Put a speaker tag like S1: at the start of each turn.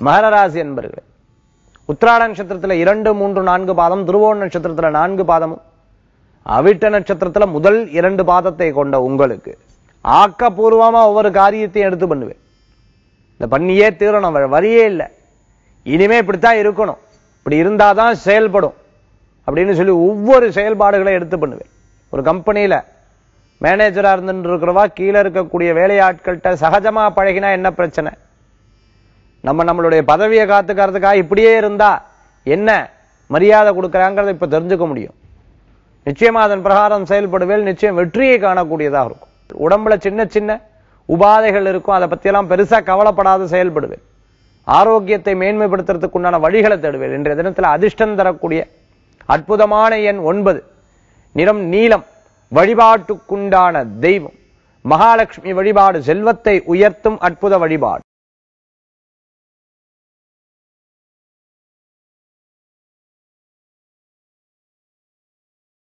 S1: மகர ராசி என்பர்களே உத்திராட நட்சத்திரத்துல இரண்டு மூன்று நான்கு பாதம் திருவோண நட்சத்திரத்துல நான்கு பாதமும் அவிட்ட நட்சத்திரத்துல முதல் இரண்டு பாதத்தை கொண்ட உங்களுக்கு ஆக்கப்பூர்வமா ஒவ்வொரு காரியத்தையும் எடுத்து பண்ணுவேன் இந்த பண்ணியே தீரணும் வேற வழியே இல்லை இனிமே இப்படித்தான் இருக்கணும் இப்படி இருந்தாதான் செயல்படும் அப்படின்னு சொல்லி ஒவ்வொரு செயல்பாடுகளை எடுத்து பண்ணுவேன் ஒரு கம்பெனியில மேனேஜரா இருந்துட்டு இருக்கிறவா கீழே இருக்கக்கூடிய வேலையாட்கள்கிட்ட சகஜமா பழகினா என்ன பிரச்சனை நம்ம நம்மளுடைய பதவியை காத்துக்கிறதுக்காக இப்படியே இருந்தா என்ன மரியாதை கொடுக்கறாங்கிறத இப்ப தெரிஞ்சுக்க முடியும் நிச்சயமா அதன் பிரகாரம் செயல்படுவேல் நிச்சயம் வெற்றியை காணக்கூடியதாக இருக்கும் உடம்புல சின்ன சின்ன உபாதைகள் இருக்கும் அதை பத்தியெல்லாம் பெருசா கவலைப்படாது செயல்படுவேன் ஆரோக்கியத்தை மேன்மைப்படுத்துறதுக்கு உண்டான வழிகளை தேடுவேன் இன்றைய தினத்துல அதிர்ஷ்டம் தரக்கூடிய அற்புதமான எண் ஒன்பது நிறம் நீலம் வழிபாட்டுக்குண்டான தெய்வம் மகாலட்சுமி வழிபாடு செல்வத்தை உயர்த்தும் அற்புத வழிபாடு